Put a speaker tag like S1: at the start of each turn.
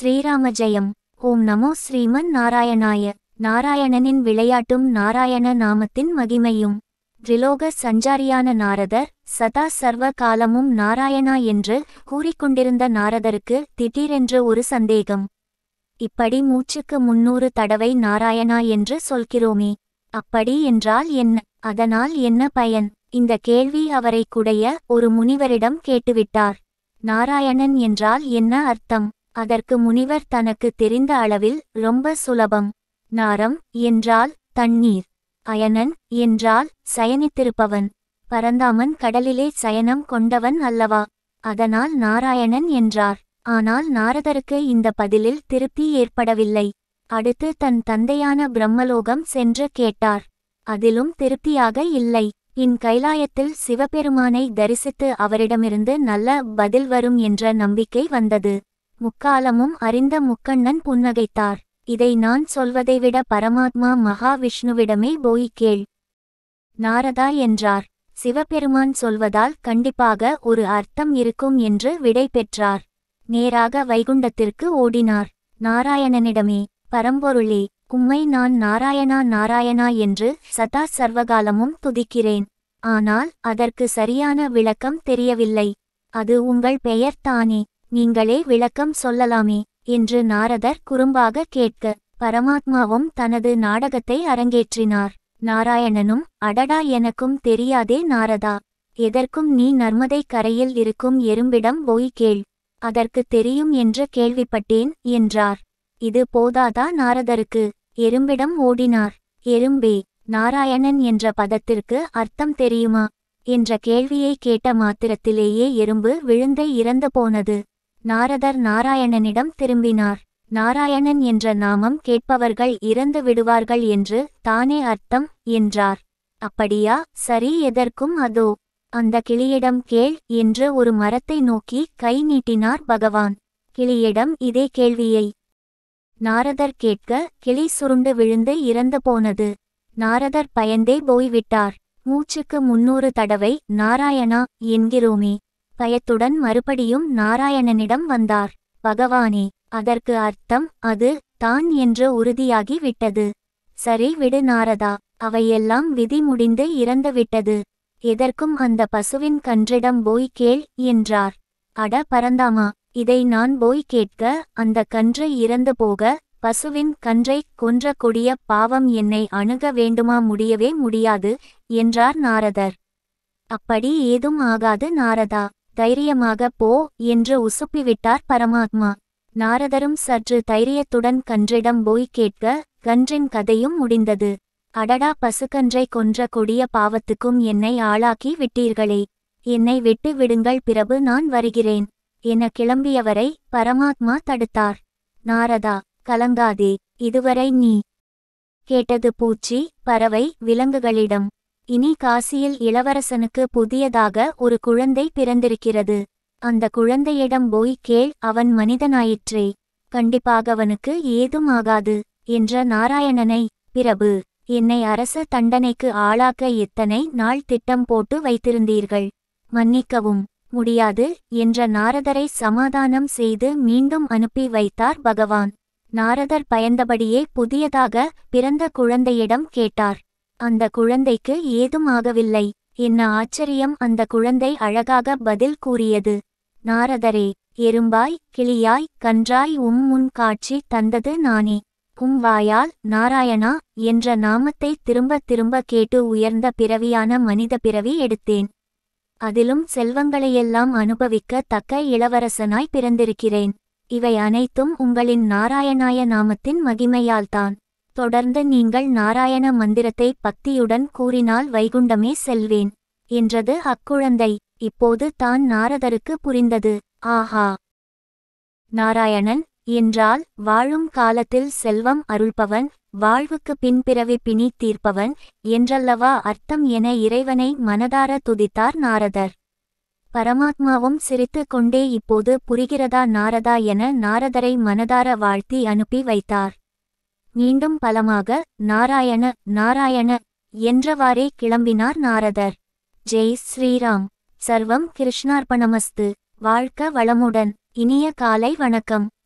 S1: ஸ்ரீராம ஜெயம் ஓம் நமோ ஸ்ரீமன் நாராயணாய நாராயணனின் விளையாட்டும் நாராயண நாமத்தின் மகிமையும் திரிலோக சஞ்சாரியான நாரதர் சதா சர்வ காலமும் நாராயணா என்று கூறிக்கொண்டிருந்த நாரதருக்கு திடீரென்று ஒரு சந்தேகம் இப்படி மூச்சுக்கு முன்னூறு தடவை நாராயணா என்று சொல்கிறோமே அப்படி என்றால் என்ன அதனால் என்ன பயன் இந்த கேள்வி அவரை குடைய ஒரு முனிவரிடம் கேட்டுவிட்டார் நாராயணன் என்றால் என்ன அர்த்தம் அதற்கு முனிவர் தனக்கு தெரிந்த அளவில் ரொம்ப சுலபம் நாரம் என்றால் தண்ணீர் அயனன் என்றால் சயனித்திருப்பவன் பரந்தாமன் கடலிலே சயனம் கொண்டவன் அல்லவா அதனால் நாராயணன் என்றார் ஆனால் நாரதருக்கு இந்த பதிலில் திருப்தி ஏற்படவில்லை அடுத்து தன் தந்தையான பிரம்மலோகம் சென்று கேட்டார் அதிலும் திருப்தியாக இல்லை பின் கைலாயத்தில் சிவபெருமானை தரிசித்து அவரிடமிருந்து நல்ல பதில் வரும் என்ற நம்பிக்கை வந்தது முக்காலமும் அறிந்த முக்கண்ணன் புன்னகைத்தார் இதை நான் சொல்வதை விட பரமாத்மா மகாவிஷ்ணுவிடமே போய் கேள் நாரதா என்றார் சிவபெருமான் சொல்வதால் கண்டிப்பாக ஒரு அர்த்தம் இருக்கும் என்று விடை பெற்றார் நேராக வைகுண்டத்திற்கு ஓடினார் நாராயணனிடமே பரம்பொருளே உம்மை நான் நாராயணா நாராயணா என்று சதா சர்வகாலமும் துதிக்கிறேன் ஆனால் அதற்கு சரியான விளக்கம் தெரியவில்லை அது உங்கள் பெயர் தானே நீங்களே விளக்கம் சொல்லலாமே என்று நாரதர் குறும்பாக கேட்க பரமாத்மாவும் தனது நாடகத்தை அரங்கேற்றினார் நாராயணனும் அடடா எனக்கும் தெரியாதே நாரதா எதற்கும் நீ நர்மதை கரையில் இருக்கும் எறும்பிடம் போய் கேள் அதற்கு தெரியும் என்று கேள்விப்பட்டேன் என்றார் இது போதாதா நாரதருக்கு எறும்பிடம் ஓடினார் எறும்பே நாராயணன் என்ற பதத்திற்கு அர்த்தம் தெரியுமா என்ற கேள்வியை கேட்ட மாத்திரத்திலேயே எறும்பு விழுந்தை இறந்து போனது நாரதர் நாராயணனிடம் திரும்பினார் நாராயணன் என்ற நாமம் கேட்பவர்கள் இறந்து விடுவார்கள் என்று தானே அர்த்தம் என்றார் அப்படியா சரி எதற்கும் அதோ அந்த கிளியிடம் கேள் என்று ஒரு மரத்தை நோக்கி கை நீட்டினார் பகவான் கிளியிடம் இதே கேள்வியை நாரதர் கேட்க கிளி சுருண்டு விழுந்து இறந்து போனது நாரதர் பயந்தே போய்விட்டார் மூச்சுக்கு முன்னூறு தடவை நாராயணா என்கிறோமே பயத்துடன் மறுபடியும் நாராயணனிடம் வந்தார் பகவானே அதற்கு அர்த்தம் அது தான் என்று உறுதியாகி விட்டது சரி விடு நாரதா அவையெல்லாம் விதி முடிந்து இறந்துவிட்டது எதற்கும் அந்த பசுவின் கன்றிடம் போய் கேள் என்றார் அட பரந்தாமா இதை நான் போய் கேட்க அந்த கன்று இறந்து போக பசுவின் கன்றை கொன்ற கொடிய பாவம் என்னை அணுக வேண்டுமா முடியவே முடியாது என்றார் நாரதர் அப்படி ஏதும் ஆகாது நாரதா தைரியமாக போ என்று உசுப்பிவிட்டார் பரமாத்மா நாரதரும் சற்று தைரியத்துடன் கன்றிடம் போய் கேட்க கன்றின் கதையும் முடிந்தது அடடா பசுக்கன்றை கொன்ற கொடிய பாவத்துக்கும் என்னை ஆளாக்கி விட்டீர்களே என்னை விட்டு விடுங்கள் பிறகு நான் வருகிறேன் என கிளம்பியவரை பரமாத்மா தடுத்தார் நாரதா கலங்காதே இதுவரை நீ கேட்டது பூச்சி பறவை விலங்குகளிடம் இனி காசியில் இளவரசனுக்கு புதியதாக ஒரு குழந்தை பிறந்திருக்கிறது அந்த குழந்தையிடம் போய் கேள் அவன் மனிதனாயிற்றே கண்டிப்பாக அவனுக்கு ஏதும் ஆகாது என்ற நாராயணனை பிரபு என்னை அரச தண்டனைக்கு ஆளாக்க எத்தனை நாள் திட்டம் போட்டு வைத்திருந்தீர்கள் மன்னிக்கவும் முடியாது என்ற நாரதரை சமாதானம் செய்து மீண்டும் அனுப்பி வைத்தார் பகவான் நாரதர் பயந்தபடியே புதியதாக பிறந்த குழந்தையிடம் கேட்டார் அந்த குழந்தைக்கு ஏதும் ஆகவில்லை என்ன ஆச்சரியம் அந்த குழந்தை அழகாக பதில் கூறியது நாரதரே எறும்பாய் கிளியாய் கன்றாய் உம் முன் காட்சி தந்தது நானே உம் வாயால் நாராயணா என்ற நாமத்தை திரும்ப திரும்ப கேட்டு உயர்ந்த பிறவியான மனித பிறவி எடுத்தேன் அதிலும் செல்வங்களையெல்லாம் அனுபவிக்க தக்க இளவரசனாய் பிறந்திருக்கிறேன் இவை அனைத்தும் உங்களின் நாராயணாய நாமத்தின் மகிமையால்தான் தொடர்ந்து நீங்கள் நாராயண மந்திரத்தை பக்தியுடன் கூறினால் வைகுண்டமே செல்வேன் என்றது அக்குழந்தை இப்போது தான் நாரதருக்கு புரிந்தது ஆஹா நாராயணன் என்றால் வாழும் காலத்தில் செல்வம் அருள்பவன் வாழ்வுக்கு பின்பிறவி பிணி தீர்ப்பவன் என்றல்லவா அர்த்தம் என இறைவனை மனதார துதித்தார் நாரதர் பரமாத்மாவும் சிரித்து கொண்டே இப்போது புரிகிறதா நாரதா என நாரதரை மனதார வாழ்த்தி அனுப்பி வைத்தார் மீண்டும் பலமாக நாராயண நாராயண என்றவாறே கிளம்பினார் நாரதர் ஜெய் ஸ்ரீராம் சர்வம் கிருஷ்ணார்ப்பணமஸ்து வாழ்க்க வளமுடன் இனிய காலை வணக்கம்